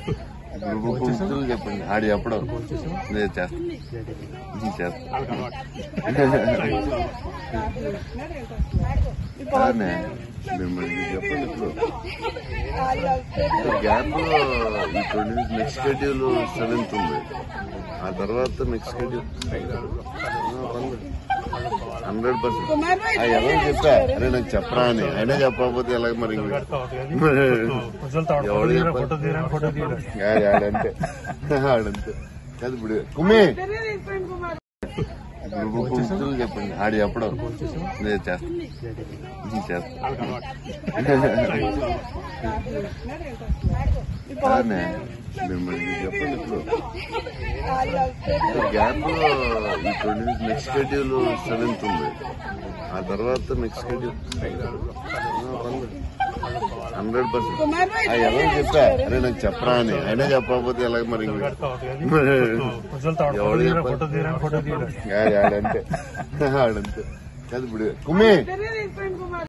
ఇప్పుడు కూర్చొని చెప్పండి ఆడి చెప్పడం లేదు చేస్తా చేస్తా కాదనే, మిమ్మల్ని చెప్పండి ఇప్పుడు గ్యాప్ ఈ ట్వంటీ నెక్స్ట్ షెడ్యూల్ సెవెంత్ ఉంది ఆ తర్వాత నెక్స్ట్ షెడ్యూల్ హండ్రెడ్ పర్సెంట్ ఎలా చెప్పా అరే నాకు చెప్పరా అని అయినా చెప్పకపోతే ఎలా మరి ఎవడు చెప్పాలి? ఆడు- ఆడంతే ఆడంతే కాదు ఇప్పుడు కుమ్మి ఇప్పుడు కూర్చొని చెప్పండి ఆడి చెప్పడం లేదు చేస్తా చేస్తా కాదనే, మిమ్మల్ని చెప్పండి ఇప్పుడు గ్యాప్ ఈ ట్వంటీ నెక్స్ట్ షెడ్యూల్ సెవెంత్ ఉంది ఆ తర్వాత నెక్స్ట్ షెడ్యూల్ హండ్రెడ్ పర్సెంట్ ఎలా చెప్పా అరే నాకు చెప్పరా అని అయినా చెప్పకపోతే ఎలా మరి ఎవడు చెప్పాలి? ఆడు- ఆడంతే ఆడంతే కాదు ఇప్పుడు కుమ్మి